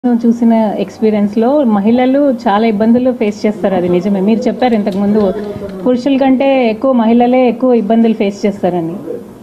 చూసిన ఎక్స్పీరియన్స్లో మహిళలు చాలా ఇబ్బందులు ఫేస్ చేస్తారు అది నిజమే మీరు చెప్పారు ఇంతకుముందు పురుషుల కంటే ఎక్కువ మహిళలే ఎక్కువ ఇబ్బందులు ఫేస్ చేస్తారని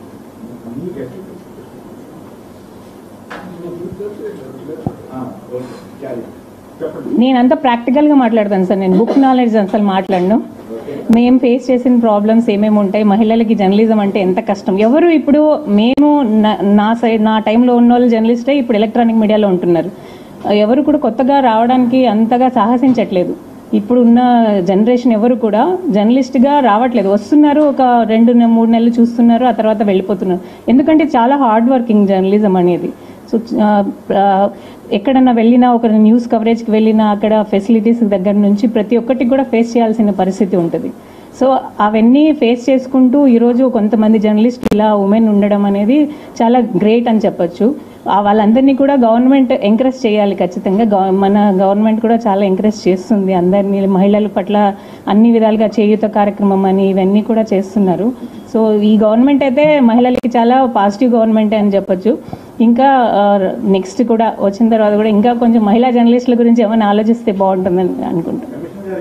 నేనంతా ప్రాక్టికల్గా మాట్లాడతాను సార్ నేను బుక్ నాలెడ్జ్ అసలు మాట్లాడను మేము ఫేస్ చేసిన ప్రాబ్లమ్స్ ఏమేమి ఉంటాయి మహిళలకి జర్నలిజం అంటే ఎంత కష్టం ఎవరు ఇప్పుడు మేము నా- నా సైడ్ నా టైంలో ఉన్న వాళ్ళు జర్నలిస్టే ఇప్పుడు ఎలక్ట్రానిక్ మీడియాలో ఉంటున్నారు ఎవరు కూడా కొత్తగా రావడానికి అంతగా సాహసించట్లేదు ఇప్పుడు ఉన్న జనరేషన్ ఎవరు కూడా జర్నలిస్ట్గా రావట్లేదు వస్తున్నారు ఒక రెండు నె- మూడు నెలలు చూస్తున్నారు ఆ తర్వాత వెళ్ళిపోతున్నారు ఎందుకంటే చాలా హార్డ్ వర్కింగ్ జర్నలిజం అనేది సో ఆ, ఆ, ఎక్కడన్నా వెళ్ళినా ఒక న్యూస్ కవరేజ్కి వెళ్ళినా అక్కడ ఫెసిలిటీస్ దగ్గర నుంచి ప్రతి ఒక్కటి కూడా ఫేస్ చేయాల్సిన పరిస్థితి ఉంటుంది సో అవన్నీ ఫేస్ చేసుకుంటూ ఈరోజు కొంతమంది జర్నలిస్ట్ ఇలా ఉమెన్ ఉండడం అనేది చాలా గ్రేట్ అని చెప్పొచ్చు ఆ వాళ్ళందరినీ కూడా గవర్నమెంట్ ఎంకరేజ్ చేయాలి ఖచ్చితంగా గవ- మన గవర్నమెంట్ కూడా చాలా ఎంకరేజ్ చేస్తుంది అందరినీ మహిళల పట్ల అన్ని విధాలుగా చేయూత కార్యక్రమం అని ఇవన్నీ కూడా చేస్తున్నారు సో ఈ గవర్నమెంట్ అయితే మహిళలకి చాలా పాజిటివ్ గవర్నమెంట్ అని చెప్పొచ్చు ఇంకా నెక్స్ట్ కూడా వచ్చిన తర్వాత కూడా ఇంకా కొంచెం మహిళా జర్నలిస్టుల గురించి ఏమైనా ఆలోచిస్తే బాగుంటుందని అనుకుంటున్నాను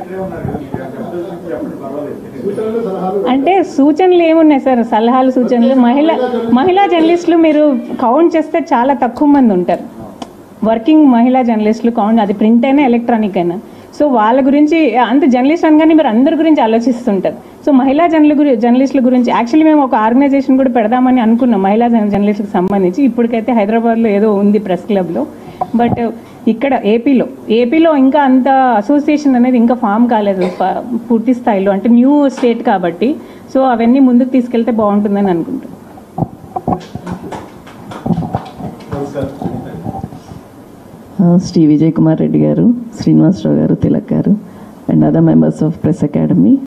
అంటే సూచనలు ఏమున్నాయి సార్ సలహాలు సూచనలు మహిళ మహిళా జర్నలిస్టులు మీరు కౌంట్ చేస్తే చాలా తక్కువ మంది ఉంటారు వర్కింగ్ మహిళా జర్నలిస్టులు కౌంట్ అది ప్రింట్ అయినా ఎలక్ట్రానిక్ అయినా సో వాళ్ళ గురించి అంత జర్నలిస్ట్ అనగానే మీరు అందరి గురించి ఆలోచిస్తుంటారు సో మహిళా జర్నల్ గురి జర్నలిస్టుల గురించి యాక్చువల్లీ మేము ఒక ఆర్గనైజేషన్ కూడా పెడదామని అనుకున్నాం మహిళా జర్న- జర్నలిస్టులకు సంబంధించి ఇప్పటికైతే హైదరాబాద్లో ఏదో ఉంది ప్రెస్ క్లబ్లో బట్ ఇక్కడ ఏపీలో ఏపీలో ఇంకా అంత అసోసియేషన్ అనేది ఇంకా ఫామ్ కాలేదు ప- పూర్తి స్థాయిలో అంటే న్యూ స్టేట్ కాబట్టి సో అవన్నీ ముందుకు తీసుకెళ్తే బాగుంటుందని అనుకుంటున్నాను శ్రీ విజయ్ కుమార్ రెడ్డి గారు శ్రీనివాసరావు గారు తిలక్ గారు and other members of press academy